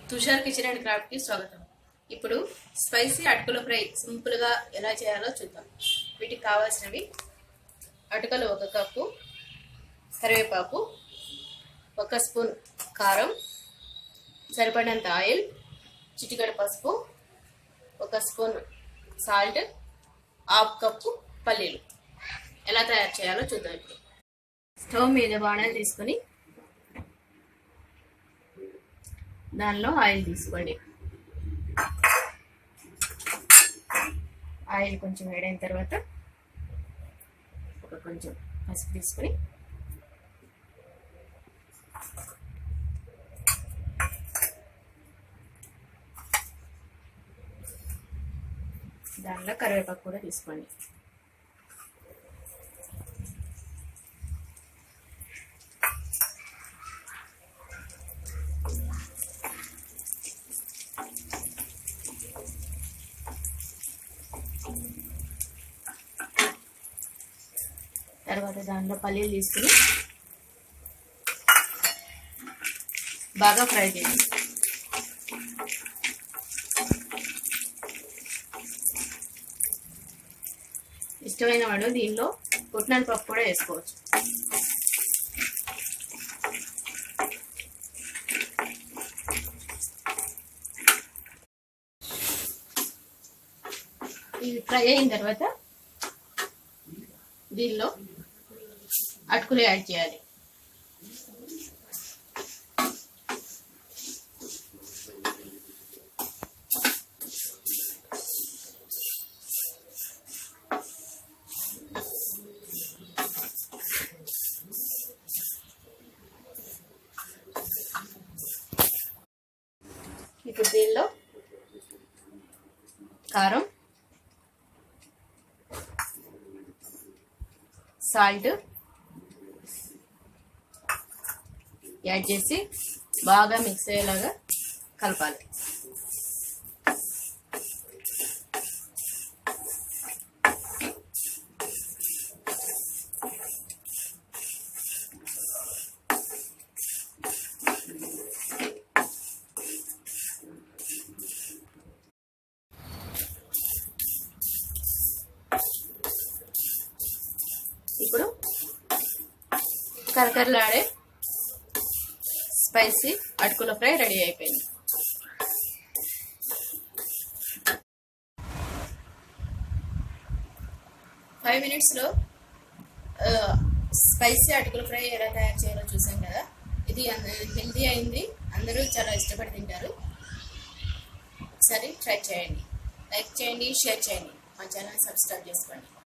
Tushar kitchen and craft కి స్వాగతం ఇప్పుడు స్పైసీ అటుకుల ఫ్రై సింపుల్ గా ఎలా చేయాలో చూద్దాం వీటికి కావాల్సినవి అటుకలు ఒక కప్పు కరివేపాకు ఒక స్పూన్ కారం సరిపడినంత ఆయిల్ చిటికెడు పసుపు ఒక స్పూన్ సాల్ట్ హాఫ్ కప్పు పల్లీలు ఎలా తయారు చేయాలో చూద్దాం ఇప్పుడు స్టవ్ మీద బాణాలు తీసుకొని దానిలో ఆయిల్ తీసుకోండి ఆయిల్ కొంచెం వేడైన తర్వాత ఒక కొంచెం పసుపు తీసుకొని దానిలో కరివేపాకు కూడా తీసుకోండి తర్వాత దాంట్లో పల్లీలు తీసుకుని బాగా ఫ్రై చేయండి ఇష్టమైన వాడు దీనిలో పుట్నాల పప్పు కూడా వేసుకోవచ్చు ఇవి ఫ్రై అయిన తర్వాత దీనిలో అటుకులు యాడ్ చేయాలి ఇప్పుడు దీనిలో కారం సాల్ట్ యాడ్ చేసి బాగా మిక్స్ అయ్యేలాగా కలపాలి ఇప్పుడు కరకరలాడే స్పైసీ అటుకుల ఫ్రై రెడీ అయిపోయింది ఫైవ్ మినిట్స్లో స్పైసీ అటుకుల ఫ్రై ఎలా తయారు చేయాలో చూసాం కదా ఇది హెల్తీ అయింది అందరూ చాలా ఇష్టపడి తింటారు ఒకసారి ట్రై చేయండి లైక్ చేయండి షేర్ చేయండి మా ఛానల్ సబ్స్క్రైబ్ చేసుకోండి